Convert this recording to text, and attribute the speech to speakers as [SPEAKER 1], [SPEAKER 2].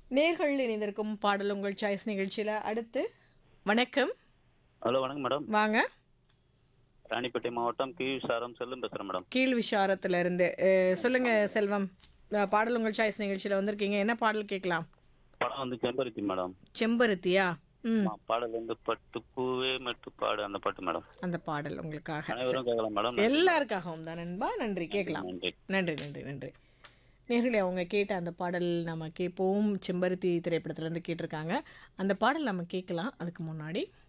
[SPEAKER 1] நேர்கள் இணைந்திருக்கும் பாடல் உங்கள் சாய்ஸ் நிகழ்ச்சியில் அடுத்து வணக்கம்
[SPEAKER 2] ஹலோ வணக்கம் மேடம்
[SPEAKER 1] வாங்க
[SPEAKER 2] ராணிப்பேட்டை மாவட்டம் கி சாரம் செல்லும் பேசுகிறேன் மேடம்
[SPEAKER 1] கீழ் விஷாரத்துல இருந்து அஹ், சொல்லுங்க செல்வம் அஹ், பாடல் உங்கள் சாய்ஸ் நிகழ்ச்சியில் வந்திருக்கீங்க என்ன பாடல் கேட்கலாம்
[SPEAKER 2] படம் வந்து செம்பருத்தி மேடம்
[SPEAKER 1] செம்பருத்தியா ம்
[SPEAKER 2] ஆ, பாடல் வந்து பட்டு பூவே மட்டு பாடு அந்த பாட்டு மேடம்
[SPEAKER 1] அந்த பாடல் உங்களுக்காக
[SPEAKER 2] அனைவரும் கேட்கலாம் மேடம்
[SPEAKER 1] எல்லாருக்காகவும் தான் நண்பா நன்றி கேட்கலாம்
[SPEAKER 2] நன்றி
[SPEAKER 1] நன்றி நன்றி நன்றி நேர்களே அவங்க கேட்ட அந்த பாடல் நம்ம கேட்போம் செம்பருத்தி திரைப்படத்துலேருந்து கேட்டிருக்காங்க அந்த பாடல் நம்ம கேட்கலாம் அதுக்கு முன்னாடி